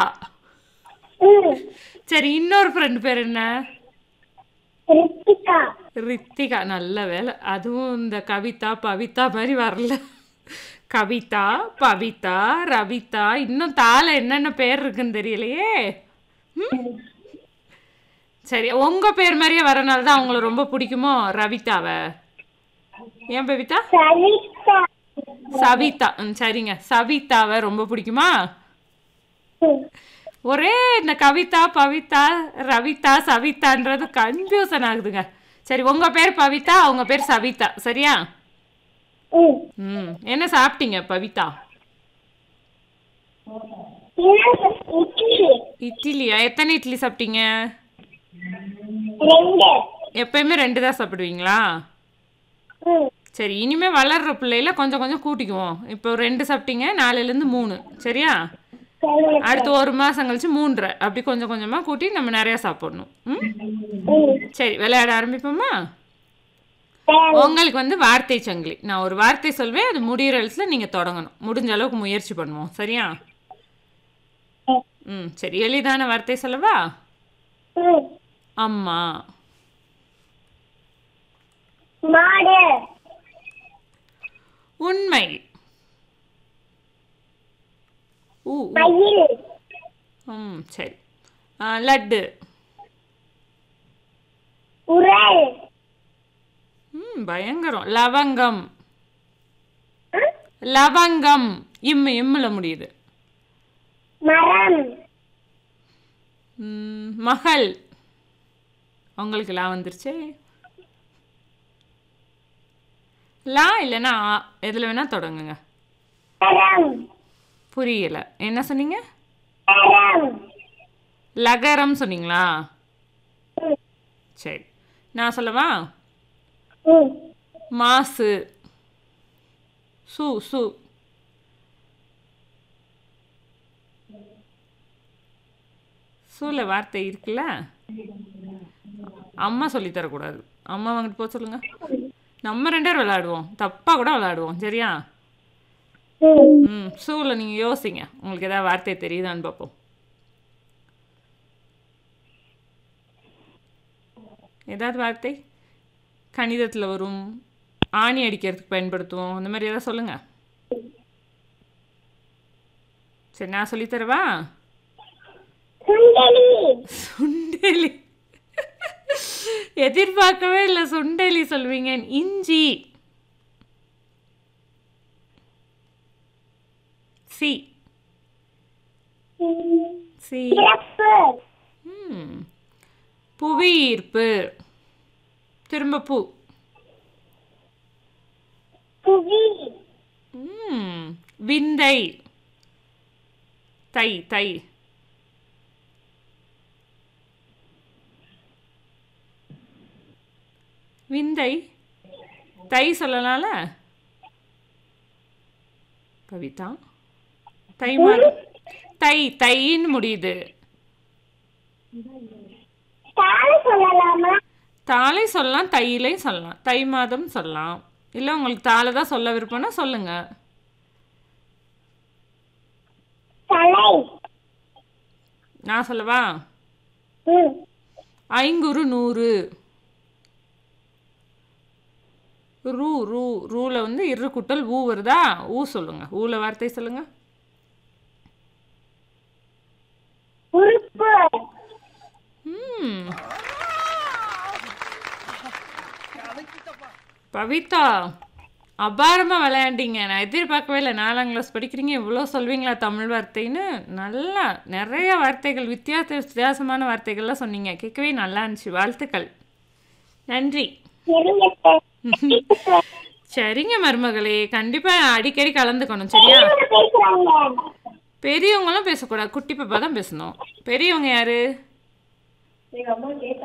ம் சரி இன்னொரு ஃப்ரெண்ட் பேர் என்ன ரித்திகா ரித்திகா நல்ல வேலை அதுவும் இந்த கவிதா பவிதா மாதிரி வரல கவிதா பவிதா ரவிதா இன்னும் தால என்னென்ன பேர் இருக்குன்னு தெரியலையே ம்? சரி உங்க பேர் மாதிரியே வரனால தான் அவங்கள ரொம்ப பிடிக்குமோ ரவிதாவை ஏன் பவிதா சவிதா சவிதா ம் சரிங்க சவிதாவை ரொம்ப பிடிக்குமா ம் ஒரே இந்த கவிதா பவிதா ரவிதா சவிதான்றது கன்ஃபியூசன் ஆகுதுங்க சரி உங்க பேர் பவிதா அவங்க பேர் சவிதா சரியா ம் ம் என்ன சாப்பிட்டீங்க பவிதா இன்னும் இட்லி இட்லியா எத்தனை இட்லி சாப்பிட்டீங்க ரெண்டு எப்பயுமே ரெண்டு தான் சாப்பிடுவீங்களா ம் சரி இனிமே வளர்ற பிள்ளையில கொஞ்சம் கொஞ்சம் கூட்டிக்குவோம் இப்போ ரெண்டு சாப்பிட்டீங்க நாலுலேருந்து மூணு சரியா சரி அடுத்து ஒரு மாதம் கழிச்சு மூன்றரை அப்படி கொஞ்சம் கொஞ்சமாக கூட்டி நம்ம நிறையா சாப்பிடணும் ம் ம் சரி விளையாட ஆரம்பிப்போமா சரி உங்களுக்கு வந்து வார்த்தை சங்கிலி நான் ஒரு வார்த்தை சொல்வேன் அது முடிகிற இடத்துல நீங்கள் தொடங்கணும் முடிஞ்ச அளவுக்கு முயற்சி பண்ணுவோம் சரியா ம் சரி எளிதான வார்த்தை சொல்லவா ம் அம்மா மாடு உண்மை ஊ ஊ. மயில் ம் சரி ஆ, லட்டு உரல் ம் பயங்கரம் லவங்கம் ம்? லவங்கம் இம்மு இம்முல முடியுது மரம் ம், மகள் உங்களுக்கு லா வந்துருச்சே லா இல்லைன்னா ஆ எதில் வேணால் தொடங்குங்க புரியல புரியல என்ன சொன்னீங்க மரம் லகரம் சொன்னீங்களா ம் சரி நான் சொல்லவா ம் மாசு சு சு சூல வார்த்தை இருக்குல்ல அம்மா சொல்லித் தரக்கூடாது அம்மா வாங்கிட்டு போக சொல்லுங்க நம்ம ரெண்டு பேரும் விளையாடுவோம் தப்பாக கூட விளையாடுவோம் சரியா ம் ம் சூல நீங்கள் யோசிங்க உங்களுக்கு ஏதாவது வார்த்தை தெரியுதான்னு பார்ப்போம் ஏதாவது வார்த்தை கணிதத்தில் வரும் ஆணி அடிக்கிறதுக்கு பயன்படுத்துவோம் அந்த மாதிரி ஏதாவது சொல்லுங்க சரி நான் சொல்லித் தரவா சுண்டலி சுண்டலி எதிர்பார்க்கவே இல்லை சுண்டலி சொல்வீங்க இஞ்சி சி ம், சி சிறப்பு ம். புவியீர்ப்பு திரும்ப பூ புவி ம். விந்தை தை தை விந்தை தை சொல்லலாம்ல கவிதா தை மாதம் தை தைன்னு முடியுது தாழ சொல்லலாமா தாளை சொல்லலாம் தையிலையும் சொல்லலாம் தை மாதம் சொல்லலாம் இல்லை உங்களுக்கு தாளை தான் சொல்ல விருப்பம்னா சொல்லுங்க தலை நான் சொல்லவா ம் ஐங்குறு நூறு ரூ ரூ ரூல வந்து இரு குட்டல் ஊ வருதா ஊ சொல்லுங்க ஊல வார்த்தை சொல்லுங்க உறுப்பு ம் பவிதா அபாரமா விளையாண்டீங்க நான் எதிர்பார்க்கவே இல்லை நாலாம் கிளாஸ் படிக்கிறீங்க இவ்வளோ சொல்வீங்களா தமிழ் வார்த்தைன்னு நல்லா நிறைய வார்த்தைகள் வித்தியாச வித்தியாசமான வார்த்தைகள்லாம் சொன்னீங்க கேட்கவே நல்லா இருந்துச்சு வாழ்த்துக்கள் நன்றி சரிங்க சார். சரிங்க மருமகளே கண்டிப்பா அடிக்கடி கலந்துக்கணும் சரியா இவங்க பேசுறாங்க பெரியவங்களும் பேசக்கூடாது குட்டி பாப்பா தான் பேசணும் பெரியவங்க யாரு எங்க அம்மா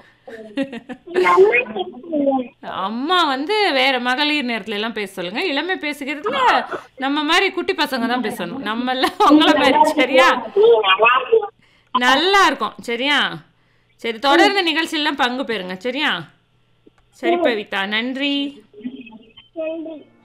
கேட்குறாங்க அம்மா வந்து வேற மகளிர் நேரத்துல எல்லாம் பேச சொல்லுங்க இளமை பேசுகிறதுல நம்ம மாதிரி குட்டி பசங்க தான் பேசணும் நம்ம எல்லாம் உங்கள மாதிரி சரியா நீ நல்லா இருக்கியா? நல்லா இருக்கும் சரியா சரி தொடர்ந்து நிகழ்ச்சியெல்லாம் பங்கு பெறுங்க சரியா சரி பவிதா நன்றி நன்றி